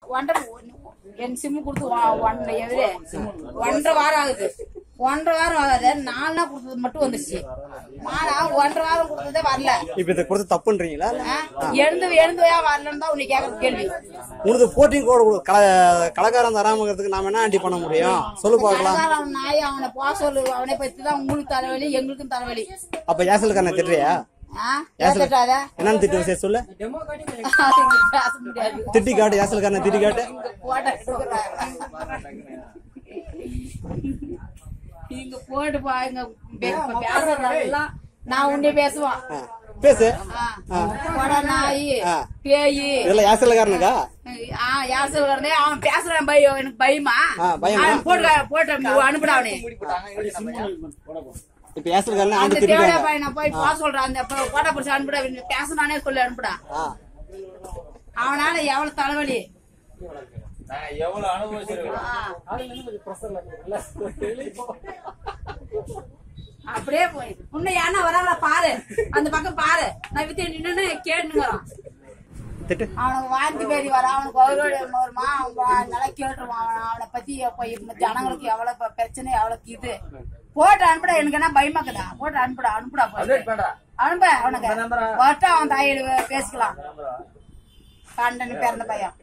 ஒன்றரை என் சிம்மு கொடுத்து ஒ- ஒன்றரை எது ஒன்றரை வாரம் ஆகுது ஒன்றரை வாரம் ஆகாது நாலு நாள் கொடுத்தது மட்டும் வந்துருச்சு மாறா ஒன்றரை வாரம் கொடுத்ததே வரல இப்ப இதை கொடுத்து தப்புன்றீங்களா இல்ல? ஆ? எழுந்து எழுந்து ஏன் வரலன்னு தான் உன்னை கேட்கறது கேள்வி உங்களுக்கு போட்டிங் கோடு கொடு- கல கலக்காரம் தராமங்கிறதுக்கு நாம என்ன ஆண்டி பண்ண முடியும் சொல்லு பார்க்கலாம் கடைக்காரன் அவன் நாய் அவனை போக சொல்லு அவனை பத்தி தான் உங்களுக்கு தலைவலி எங்களுக்கும் தலைவலி அப்ப ஏசலுக்கான திட்டுறியா ஆ ஏத்துட்டாத என்னன்னு திட்டு சரி சொல்லு பேச முடியாது திட்டி காட்டு ஏசலுக்கான திட்டி காட்டு போட்டோ எடுக்கிறாங்க நீங்க போட்டுப்பா இங்க பேசுறதெல்லாம் நான் உண்டே பேசுவான் ஆ, பேசு ஆ, போடா நாய் ஆ. பேயி இதெல்லாம் ஏசலுக்காரனுக்கா ஆ யார் சொல்றே அவன் பேசுறான் பயம் எனக்கு பயமா ஆ, பயமா? அவன் போட்டு போட்டு அனுப்புடா அவனே இப்ப ஏசலுக்காரன் ஆண்டு அந்த தேவையா திட்டிருக்காங்க பையனை போய் போக சொல்றான் அந்த போட்டோ பிடிச்சி அனுப்புடா இவன் பேசுனானே சொல்லி அனுப்புடா ஆ. அவனால எவ்வளவு தலைவலி நான் எவ்வளவு அனுபவிச்சிருக்கேன் ஆ. அப்படியே போய் உன்னை யாருன்னா வராங்களா பாரு அந்த பக்கம் பாரு நான் வித்து நின்னு கேட்டுங்கிறான் திட்டு அவனுக்கு வாந்தி பேதி வர அவனுக்கு ஒரு வருமா அவன் நல்லா கேட்டுருவான் அவன் அவனை பத்தி இப்ப இப்ப ஜனங்களுக்கு எவ்வளவு இப்ப பிரச்சனை எவ்வளவு இது போட்டு அனுப்புடா எனக்கு என்ன பயமாக்குதா போட்டு அனுப்புடா அனுப்புடா போய். அனுப்ப அவனுக்கு வரட்டும் அவன் தாயில பேசிக்கலாம் கண்டன் பிறந்த பையன்